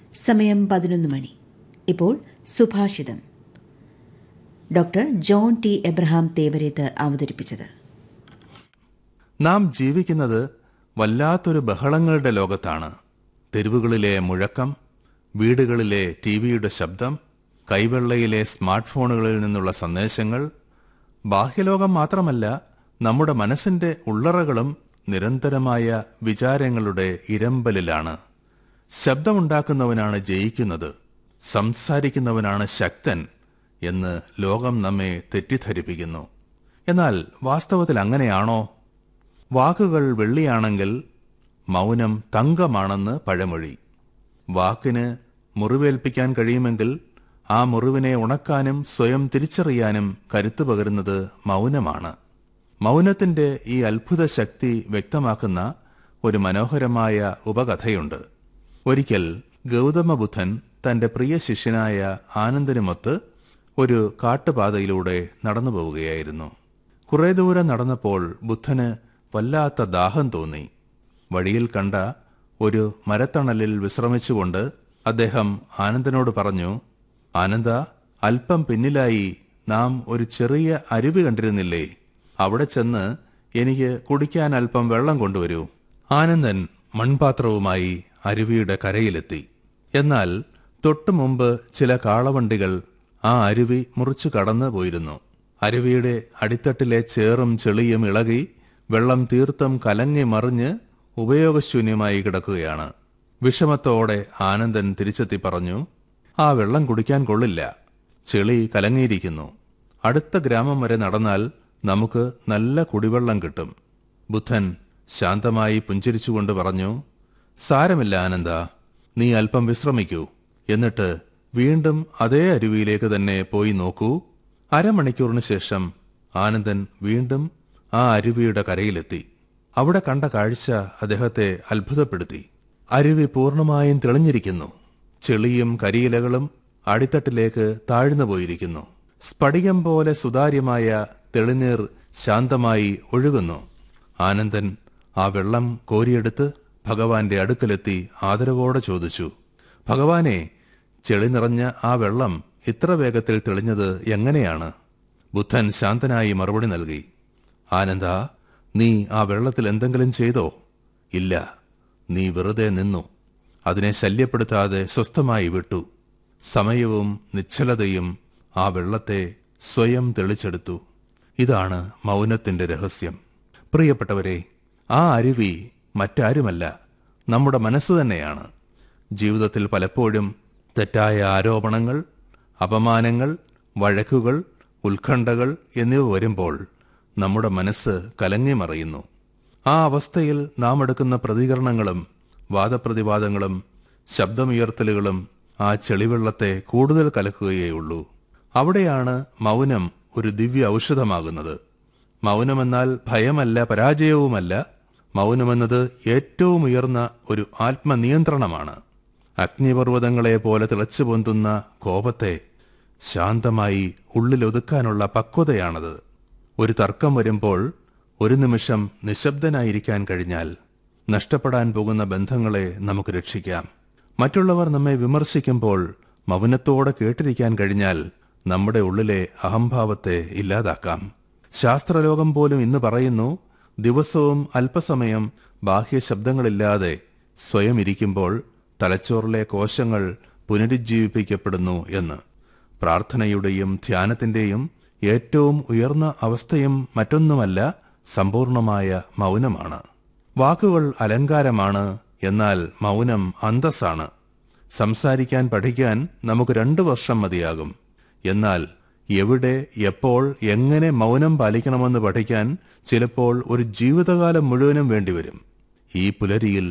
സമയം പതിനൊന്ന് മണി ഇപ്പോൾ സുഭാഷിതം doctor John T Abraham Thevarethu അവതരിപ്പിച്ചത് നാം ജീവിക്കുന്നത് വല്ലാത്തൊരു ബഹളങ്ങളുടെ ലോകത്താണ് തെരുവുകളിലെ മുഴക്കം വീടുകളിലെ ടി വിയുടെ ശബ്ദം കൈവെള്ളയിലെ സ്മാർട്ട് ഫോണുകളിൽ നിന്നുള്ള സന്ദേശങ്ങൾ ബാഹ്യലോകം മാത്രമല്ല നമ്മുടെ മനസ്സിന്റെ ഉള്ളറകളും നിരന്തരമായ വിചാരങ്ങളുടെ ഇരമ്പലിലാണ് ശബ്ദമുണ്ടാക്കുന്നവനാണ് ജയിക്കുന്നത് സംസാരിക്കുന്നവനാണ് ശക്തൻ എന്ന് ലോകം നമ്മെ തെറ്റിദ്ധരിപ്പിക്കുന്നു എന്നാൽ വാസ്തവത്തിൽ അങ്ങനെയാണോ വാക്കുകൾ വെള്ളിയാണെങ്കിൽ മൗനം തങ്കമാണെന്ന് പഴമൊഴി വാക്കിന് മുറിവേൽപ്പിക്കാൻ കഴിയുമെങ്കിൽ ആ മുറിവിനെ ഉണക്കാനും സ്വയം തിരിച്ചറിയാനും കരുത്തു പകരുന്നത് മൗനമാണ് മൗനത്തിന്റെ ഈ അത്ഭുത ശക്തി വ്യക്തമാക്കുന്ന ഒരു മനോഹരമായ ഉപകഥയുണ്ട് ഒരിക്കൽ ഗൗതമ ബുദ്ധൻ തന്റെ പ്രിയ ശിഷ്യനായ ആനന്ദനുമൊത്ത് ഒരു കാട്ടുപാതയിലൂടെ നടന്നു പോവുകയായിരുന്നു കുറെ ദൂരം നടന്നപ്പോൾ ബുദ്ധന് വല്ലാത്ത ദാഹം തോന്നി വഴിയിൽ കണ്ട ഒരു മരത്തണലിൽ വിശ്രമിച്ചുകൊണ്ട് അദ്ദേഹം ആനന്ദനോട് പറഞ്ഞു ആനന്ദ അല്പം പിന്നിലായി നാം ഒരു ചെറിയ അരുവി കണ്ടിരുന്നില്ലേ അവിടെ ചെന്ന് എനിക്ക് കുടിക്കാൻ അല്പം വെള്ളം കൊണ്ടുവരൂ ആനന്ദൻ മൺപാത്രവുമായി അരുവിയുടെ കരയിലെത്തി എന്നാൽ തൊട്ടു മുമ്പ് ചില കാളവണ്ടികൾ ആ അരുവി മുറിച്ചു കടന്നു പോയിരുന്നു അരുവിയുടെ അടിത്തട്ടിലെ ചേറും ചെളിയും ഇളകി വെള്ളം തീർത്തും കലങ്ങി മറിഞ്ഞ് ഉപയോഗശൂന്യമായി കിടക്കുകയാണ് വിഷമത്തോടെ ആനന്ദൻ തിരിച്ചെത്തി പറഞ്ഞു ആ വെള്ളം കുടിക്കാൻ കൊള്ളില്ല ചെളി കലങ്ങിയിരിക്കുന്നു അടുത്ത ഗ്രാമം വരെ നടന്നാൽ നമുക്ക് നല്ല കുടിവെള്ളം കിട്ടും ബുദ്ധൻ ശാന്തമായി പുഞ്ചിരിച്ചുകൊണ്ട് പറഞ്ഞു സാരമില്ല ആനന്ദ നീ അല്പം വിശ്രമിക്കൂ എന്നിട്ട് വീണ്ടും അതേ അരുവിയിലേക്ക് തന്നെ പോയി നോക്കൂ അരമണിക്കൂറിന് ശേഷം ആനന്ദൻ വീണ്ടും ആ അരുവിയുടെ കരയിലെത്തി അവിടെ കണ്ട കാഴ്ച അദ്ദേഹത്തെ അത്ഭുതപ്പെടുത്തി അരുവി പൂർണ്ണമായും തെളിഞ്ഞിരിക്കുന്നു ചെളിയും കരിയിലകളും അടിത്തട്ടിലേക്ക് താഴ്ന്നു പോയിരിക്കുന്നു സ്ഫടികം പോലെ സുതാര്യമായ തെളിനീർ ശാന്തമായി ഒഴുകുന്നു ആനന്ദൻ ആ വെള്ളം കോരിയെടുത്ത് ഭഗവാന്റെ അടുക്കലെത്തി ആദരവോടെ ചോദിച്ചു ഭഗവാനെ ചെളി നിറഞ്ഞ ആ വെള്ളം ഇത്ര വേഗത്തിൽ തെളിഞ്ഞത് എങ്ങനെയാണ് ബുദ്ധൻ ശാന്തനായി മറുപടി നൽകി ആനന്ദ നീ ആ വെള്ളത്തിൽ എന്തെങ്കിലും ചെയ്തോ ഇല്ല നീ വെറുതെ നിന്നു അതിനെ ശല്യപ്പെടുത്താതെ സ്വസ്ഥമായി വിട്ടു സമയവും നിശ്ചലതയും ആ വെള്ളത്തെ സ്വയം തെളിച്ചെടുത്തു ഇതാണ് മൗനത്തിന്റെ രഹസ്യം പ്രിയപ്പെട്ടവരെ ആ അരുവി മറ്റാരുമല്ല നമ്മുടെ മനസ്സ് തന്നെയാണ് ജീവിതത്തിൽ പലപ്പോഴും തെറ്റായ ആരോപണങ്ങൾ അപമാനങ്ങൾ വഴക്കുകൾ ഉത്കണ്ഠകൾ എന്നിവ വരുമ്പോൾ നമ്മുടെ മനസ്സ് കലങ്ങി മറയുന്നു ആ അവസ്ഥയിൽ നാം എടുക്കുന്ന പ്രതികരണങ്ങളും വാദപ്രതിവാദങ്ങളും ശബ്ദമുയർത്തലുകളും ആ ചെളിവെള്ളത്തെ കൂടുതൽ കലക്കുകയേയുള്ളൂ അവിടെയാണ് മൗനം ഒരു ദിവ്യ ഔഷധമാകുന്നത് മൗനമെന്നാൽ ഭയമല്ല പരാജയവുമല്ല മൗനമെന്നത് ഏറ്റവും ഉയർന്ന ഒരു ആത്മനിയന്ത്രണമാണ് അഗ്നിപർവ്വതങ്ങളെ പോലെ തിളച്ചു പൊന്തുന്ന കോപത്തെ ശാന്തമായി ഉള്ളിലൊതുക്കാനുള്ള പക്വതയാണത് ഒരു തർക്കം വരുമ്പോൾ ഒരു നിമിഷം നിശബ്ദനായിരിക്കാൻ കഴിഞ്ഞാൽ നഷ്ടപ്പെടാൻ പോകുന്ന ബന്ധങ്ങളെ നമുക്ക് രക്ഷിക്കാം മറ്റുള്ളവർ നമ്മെ വിമർശിക്കുമ്പോൾ മൗനത്തോടെ കേട്ടിരിക്കാൻ കഴിഞ്ഞാൽ നമ്മുടെ ഉള്ളിലെ അഹംഭാവത്തെ ഇല്ലാതാക്കാം ശാസ്ത്രലോകം പോലും ഇന്ന് പറയുന്നു ദിവസവും അല്പസമയം ബാഹ്യ ശബ്ദങ്ങളില്ലാതെ സ്വയം ഇരിക്കുമ്പോൾ തലച്ചോറിലെ കോശങ്ങൾ പുനരുജ്ജീവിപ്പിക്കപ്പെടുന്നു എന്ന് പ്രാർത്ഥനയുടെയും ധ്യാനത്തിന്റെയും ഏറ്റവും ഉയർന്ന അവസ്ഥയും മറ്റൊന്നുമല്ല സമ്പൂർണമായ മൗനമാണ് വാക്കുകൾ അലങ്കാരമാണ് എന്നാൽ മൗനം അന്തസ്സാണ് സംസാരിക്കാൻ പഠിക്കാൻ നമുക്ക് രണ്ടു വർഷം മതിയാകും എന്നാൽ എവിടെ എപ്പോൾ എങ്ങനെ മൗനം പാലിക്കണമെന്ന് പഠിക്കാൻ ചിലപ്പോൾ ഒരു ജീവിതകാലം മുഴുവനും വേണ്ടിവരും ഈ പുലരിയിൽ